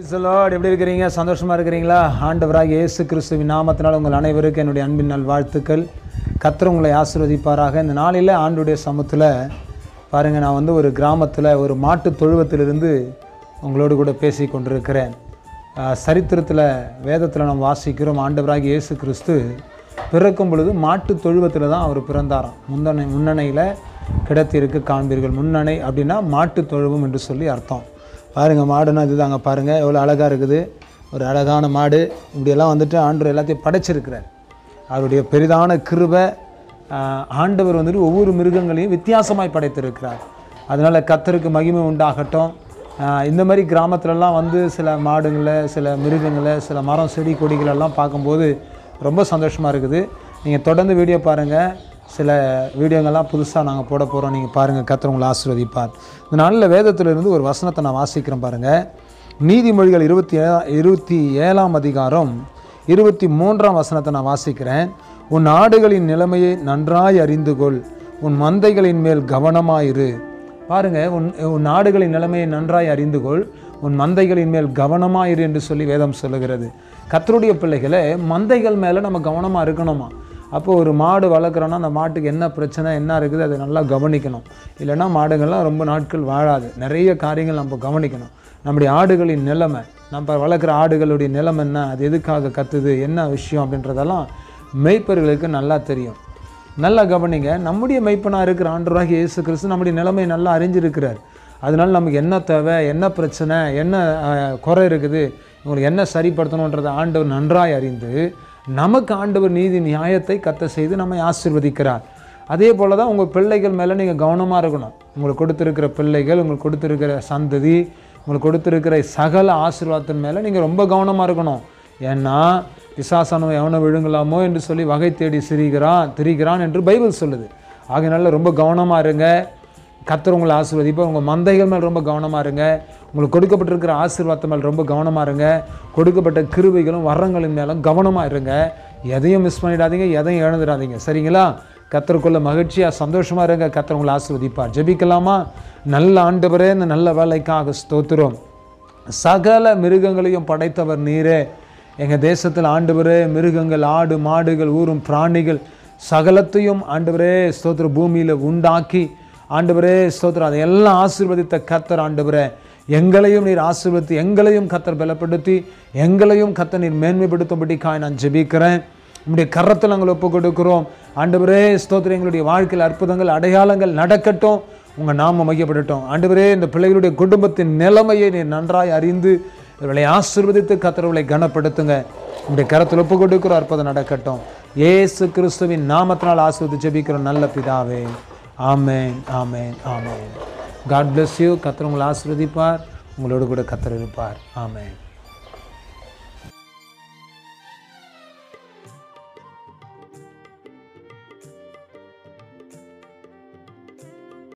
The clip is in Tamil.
லார்ட் எப்படி இருக்கிறீங்க சந்தோஷமா இருக்கிறீங்களா ஆண்டவராக இயேசு கிறிஸ்துவின் நாமத்தினால் உங்கள் அனைவருக்கும் என்னுடைய அன்பின் நல் வாழ்த்துக்கள் கர்த்தர் உங்களை ஆசீர்வதிப்பாராக இந்த நாளில் ஆண்டுடைய சமூகத்தில் பாருங்கள் நான் வந்து ஒரு கிராமத்தில் ஒரு மாட்டு தொழுவத்திலிருந்து உங்களோடு கூட பேசி கொண்டிருக்கிறேன் ஆஹ், சரித்திரத்தில் வேதத்தில் நாம் வாசிக்கிறோம் ஆண்டவராக இயேசு கிறிஸ்து பிறக்கும் பொழுது மாட்டு தொழுவத்தில் தான் அவர் பிறந்தாராம் முந்தனை முன்னணையில் கிடத்திருக்கு காண்பீர்கள் முன்னணை அப்படின்னா மாட்டு தொழுவம் என்று சொல்லி அர்த்தம் பாருங்கள் மாடுன்னா இதுதாங்க பாருங்கள் எவ்வளோ அழகாக இருக்குது ஒரு அழகான மாடு இப்படியெல்லாம் வந்துட்டு ஆண்டவர் எல்லாத்தையும் படைச்சிருக்கிறார் அவருடைய பெரிதான கிருபை ஆஹ், ஆண்டவர் வந்துட்டு ஒவ்வொரு மிருகங்களையும் வித்தியாசமாய் படைத்திருக்கிறார் அதனால் கத்தருக்கு மகிமை உண்டாகட்டும் ஆஹ், இந்த மாதிரி கிராமத்துலலாம் வந்து சில மாடுங்களை சில மிருகங்களை சில மரம் செடி கொடிகளெல்லாம் பார்க்கும்போது ரொம்ப சந்தோஷமாக இருக்குது நீங்கள் தொடர்ந்து வீடியோ பாருங்கள் சில வீடியோங்கள்லாம் புதுசாக நாங்கள் போட போகிறோம் நீங்கள் பாருங்கள் கர்த்தர் உங்களை ஆசீர்வதிப்பார் இந்த நாளில் வேதத்திலிருந்து ஒரு வசனத்தை நான் வாசிக்கிறேன் பாருங்கள் நீதிமொழிகள் இருபத்தி ஏழா இருபத்தி ஏழாம் அதிகாரம் இருபத்தி மூன்றாம் வசனத்தை நான் வாசிக்கிறேன் உன் ஆடுகளின் நிலைமையை நன்றாய் அறிந்து கொள் உன் மந்தைகளின் மேல் கவனமாயிரு பாருங்க உன் உன் நாடுகளின் நிலைமையை நன்றாய் அறிந்து கொள் உன் மந்தைகளின் மேல் கவனமாயிரு என்று சொல்லி வேதம் சொல்லுகிறது கத்தருடைய பிள்ளைகளே மந்தைகள் மேலே நம்ம கவனமாக இருக்கணுமா அப்போ ஒரு மாடு வளர்க்குறோன்னா அந்த மாட்டுக்கு என்ன பிரச்சனை என்ன இருக்குது அதை நல்லா கவனிக்கணும் இல்லைன்னா மாடுகள்லாம் ரொம்ப நாட்கள் வாழாது நிறைய காரியங்கள் நம்ம கவனிக்கணும் நம்முடைய ஆடுகளின் நிலைமை நம்ம வளர்க்குற ஆடுகளுடைய நிலைமை என்ன அது எதுக்காக கத்துது என்ன விஷயம் அப்படின்றதெல்லாம் மெய்ப்பர்களுக்கு நல்லா தெரியும் நல்லா கவனிங்க நம்முடைய மெய்ப்பனாக இருக்கிற ஆண்டவராகிய இயேசு கிறிஸ்து நம்முடைய நிலைமையை நல்லா அறிஞ்சிருக்கிறார் அதனால நமக்கு என்ன தேவை என்ன பிரச்சனை என்ன அஹ், குறை இருக்குது உங்களுக்கு என்ன சரிப்படுத்தணுன்றதை ஆண்டவர் நன்றாய் அறிந்து நமக்கு ஆண்டவர் நீதி நியாயத்தை கத்த செய்து நம்மை ஆசீர்வதிக்கிறார் அதே போல தான் உங்கள் பிள்ளைகள் மேலே நீங்கள் கவனமாக இருக்கணும் உங்களுக்கு கொடுத்துருக்கிற பிள்ளைகள் உங்களுக்கு கொடுத்துருக்கிற சந்ததி உங்களுக்கு கொடுத்துருக்கிற சகல ஆசீர்வாதத்தின் மேலே நீங்கள் ரொம்ப கவனமாக இருக்கணும் ஏன்னா பிசாசானவன் எவனை விழுங்கலாமோ என்று சொல்லி வகை தேடி சிரிக்கிறான் திரிகிறான் என்று பைபிள் சொல்லுது ஆகையினால ரொம்ப கவனமாக இருங்க கர்த்தர் உங்களை ஆசீர்வதிப்பார் உங்கள் மந்தைகள் மேல் ரொம்ப கவனமாக இருங்க உங்களுக்கு கொடுக்கப்பட்டிருக்கிற ஆசீர்வாதம் மேல் ரொம்ப கவனமாக இருங்க கொடுக்கப்பட்ட கிருபைகளும் வரங்களின் மேலும் கவனமாக இருங்க எதையும் மிஸ் பண்ணிடாதீங்க எதையும் இழந்துடாதீங்க சரிங்களா கத்தருக்குள்ள மகிழ்ச்சியாக சந்தோஷமாக இருங்க கத்தர் உங்களை ஆசீர்வதிப்பார் ஜெபிக்கலாமா நல்ல ஆண்டவரே இந்த நல்ல வேலைக்காக ஸ்தோத்திரம் சகல மிருகங்களையும் படைத்தவர் நீரே எங்கள் தேசத்தில் ஆண்டவரே மிருகங்கள் ஆடு மாடுகள் ஊரும் பிராணிகள் சகலத்தையும் ஆண்டவரே ஸ்தோத்திர பூமியில் உண்டாக்கி ஆண்டவரே ஸ்தோத்திரம் அதையெல்லாம் ஆசீர்வதித்த கத்தர் ஆண்டவரே எங்களையும் நீர் ஆசீர்வதித்து எங்களையும் கத்தர் பலப்படுத்தி எங்களையும் கத்தர் நீர் மேன்மைப்படுத்தும்படிக்காய் நான் ஜெபிக்கிறேன் உம்முடைய கரத்தில் நாங்கள் ஒப்பு கொடுக்கிறோம் ஆண்டவரே ஸ்தோத்திரம் எங்களுடைய வாழ்க்கையில் அற்புதங்கள் அடையாளங்கள் நடக்கட்டும் உங்கள் நாம மையப்படட்டும் ஆண்டவரே இந்த பிள்ளைகளுடைய குடும்பத்தின் நிலைமையை நீர் நன்றாய் அறிந்து இவர்களை ஆசீர்வதித்து கத்தரவளை கனப்படுத்துங்க உங்களுடைய கரத்தில் ஒப்பு கொடுக்கிறோம் அற்புதம் நடக்கட்டும் ஏசு கிறிஸ்துவின் நாமத்தினால் ஆசீர்வதி ஜெபிக்கிறோம் நல்ல பிதாவே ஆமென் ஆமென் ஆமென் காட் bless யூ கத்தர் உங்களை ஆசீர்வதிப்பார் உங்களோடு கூட கத்தர் இருப்பார் ஆமென்